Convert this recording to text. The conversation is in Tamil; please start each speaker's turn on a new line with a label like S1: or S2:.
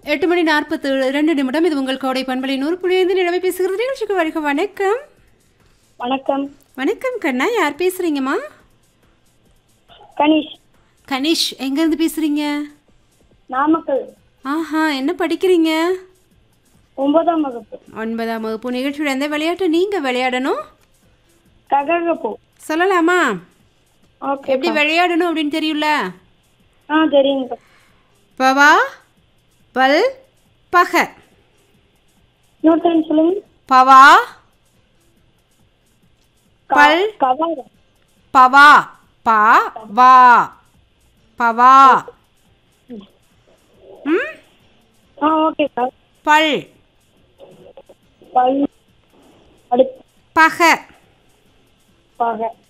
S1: எட்டு மணி நாற்பத்து ரெண்டு நிமிடம் இது உங்கள் கோடை பண்பலை நூறு புள்ளி ஐந்து நிலவை பேசுகிறது நிகழ்ச்சிக்கு வருக வணக்கம்
S2: வணக்கம்
S1: வணக்கம் கண்ணா யார் பேசுறீங்கம்மா
S2: கணேஷ்
S1: கனிஷ் எங்கேருந்து பேசுறீங்க
S2: நாமக்கல்
S1: ஆஹா என்ன படிக்கிறீங்க
S2: ஒன்பதாம் வகுப்பு
S1: ஒன்பதாம் வகுப்பு நிகழ்ச்சியோட எந்த விளையாட்டு நீங்கள் விளையாடணும்
S2: கககப்போ
S1: சொல்லலாமா
S2: ஓகே
S1: எப்படி விளையாடணும் அப்படின்னு தெரியும்ல
S2: ஆ தெரியுங்க
S1: பவா பல் பக
S2: இன்னொரு டைம் சொல்லுங்க
S1: பவா
S2: க-
S1: பல்.
S2: கவாரம்
S1: பவா பா வா பவா ம்
S2: ஆ ஓகே சார்
S1: பல்
S2: பல் அடுத்து
S1: பக
S2: பாக